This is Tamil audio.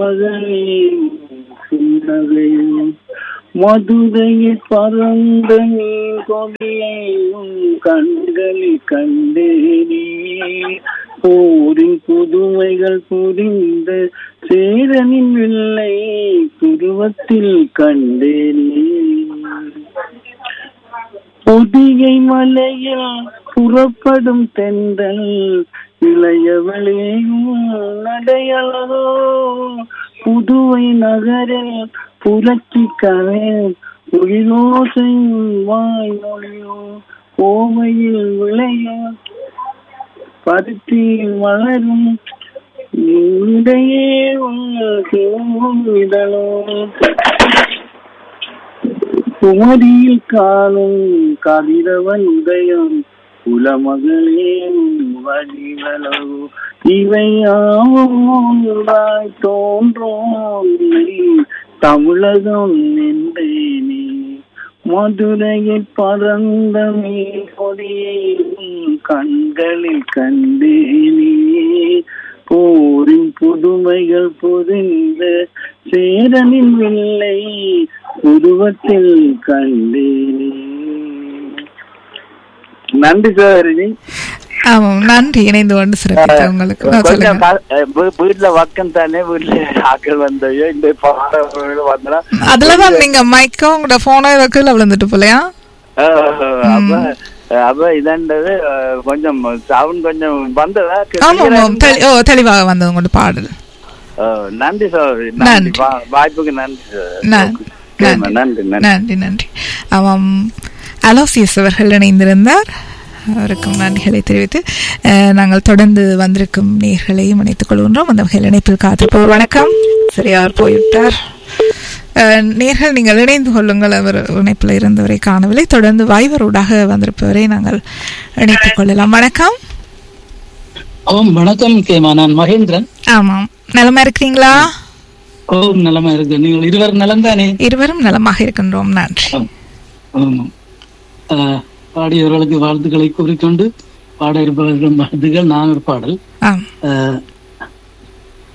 குலமகளே புன்னகையும் மதுரையில் பறந்த மீன் கொடியையும் கண்களில் கண்டேனே போரின் புதுமைகள் புரிந்த சேரனின் வில்லை துருவத்தில் கண்டேனே பொதிகை மலையில் புறப்படும் தென்றல் இளையவளேயும் நடையழகோ புதுவை நகரில் புரட்சி கரை ஒளிரோசையும் வாய்மொழியோ கோவையில் விளையும் பருத்தி மலரும் இடையே இதழோ குமரியில் காணும் கதிரவன் உதயம் குலமகளே வழிகளோ இவையாவாய் தோன்றும் நீ தமிழகம் என்றேனே மதுரையில் பறந்த மீன் கொடியை உன் கண்களில் கண்டேனே போரின் புதுமைகள் புரிந்த சேரனின் வில்லை உருவத்தில் கண்டேனே நன்றி சோதரி ஆமாம் நன்றி இணைந்து கொண்டு சிறப்பித்த உங்களுக்கு ஆ, கொஞ்சம் சொல்லுங்க பா- அஹ் வீ- வீட்டுல வக்கம் தானே வீட்டுல ஆக்கள் வந்தவையோ இந்த பாடம் வந்தா அதுலதான் நீங்க மைக்கும் உங்களோட போனோ கீழே விழுந்துட்டு போலையா அப்ப அப்ப இதாண்டது அஹ், கொஞ்சம் சவுண்ட் கொஞ்சம் வந்ததா ஆமா ஆமாம் தெளி- ஓ தெளிவாக வந்தது உங்களோட பாடல் அஹ், நன்றி சோதரி நன்றி. நன்றி வா- வாய்ப்புக்கு நன்றி சகோதரி. நன்றி சரிம்மா, நன்றி நன்றி நன்றி நன்றி ஆமாம் அலோசியஸ் அவர்கள் இணைந்திருந்தார் அவருக்கும் நன்றிகளை தெரிவித்து அஹ், நாங்கள் தொடர்ந்து வந்திருக்கும் நேர்களையும் இணைத்துக் கொள்கின்றோம் அந்த வகையில் இணைப்பில் காத்திருப்போர் வணக்கம் சரி அவர் போய்விட்டார் அஹ், நேர்கள் நீங்கள் இணைந்து கொள்ளுங்கள் அவர் இணைப்பில் இருந்தவரை காணவில்லை தொடர்ந்து வைவரூடாக வந்திருப்பவரை நாங்கள் இணைத்துக் கொள்ளலாம் வணக்கம் ஓம் வணக்கம் கேமா நான் மகேந்திரன் ஆமாம் நலமா இருக்கிறீங்களா ஓம் நலமா இருக்கு நீங்கள் இருவர் நலம் தானே இருவரும் நலமாக இருக்கின்றோம் நன்றி ஆமாம் ஆஹ், பாடியவர்களுக்கு வாழ்த்துக்களை கூறிக்கொண்டு பாட இருப்பவர்களிடம் வாழ்த்துக்கள் நான் ஒரு பாடல் ஆம் ஆஹ்,